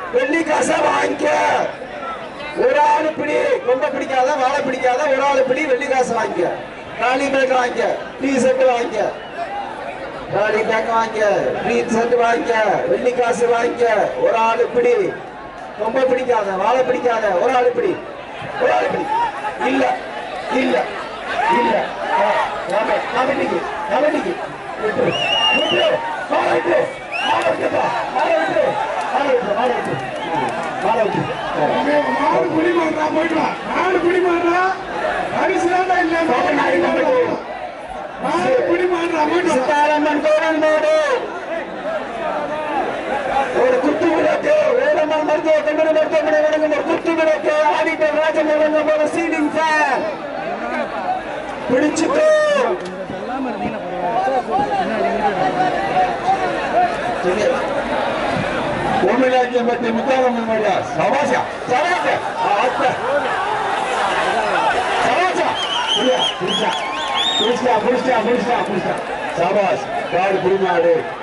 வெள்ளி காசை வாங்கிக்க ஒரு ஆளு பிடி கொம்ப பிடிக்காத வாழை பிடிக்காத ஒரு ஆளு பிடி வெள்ளி காசு வாங்கிக்க காலி பேக் வாங்கிக்க டீ ஷர்ட் வாங்கிக்க காலி பேக் வாங்கிக்க டீ ஷர்ட் வாங்கிக்க வெள்ளி காசு வாங்கிக்க ஒரு ஆளு பிடி கொம்ப பிடிக்காத வாழை பிடிக்காத ஒரு ஆளு பிடி ஒரு ஆளு பிடி இல்ல இல்ல இல்ல கமிட்டிக்கு கமிட்டிக்கு விட்டு விட்டு வாழை விட்டு வாழை விட்டுப்பா வாழை விட்டு வாழை விட்டு வாழை விட்டு வாழை விட்டு மாடு குடி மாடுறா போயிட்டு வா மாடு குடி மாடுறா பரிசு தான் இல்ல மாடு குடி மாடுறா போயிட்டு வா சித்தாரம்மன் கோவில் மாடு ஒரு குத்து விளக்கு வேலம்மன் மருத்துவ கல்லூரி மருத்துவமனை வழங்கும் ஒரு குத்து விளக்கு ஆடிட்டர் ராஜன் வழங்கும் ஒரு சீலிங் ஃபேன் பிடிச்சிட்டு ஒன்றிலாக்கியம் பற்றி முத்தாரம்மன் மாடியா சவாசா சவாசா ஆத்த சவாசா புரியா புரிச்சா புரிச்சா புரிச்சா புரிச்சா புரிச்சா சபாஸ் காடு புரிமாடு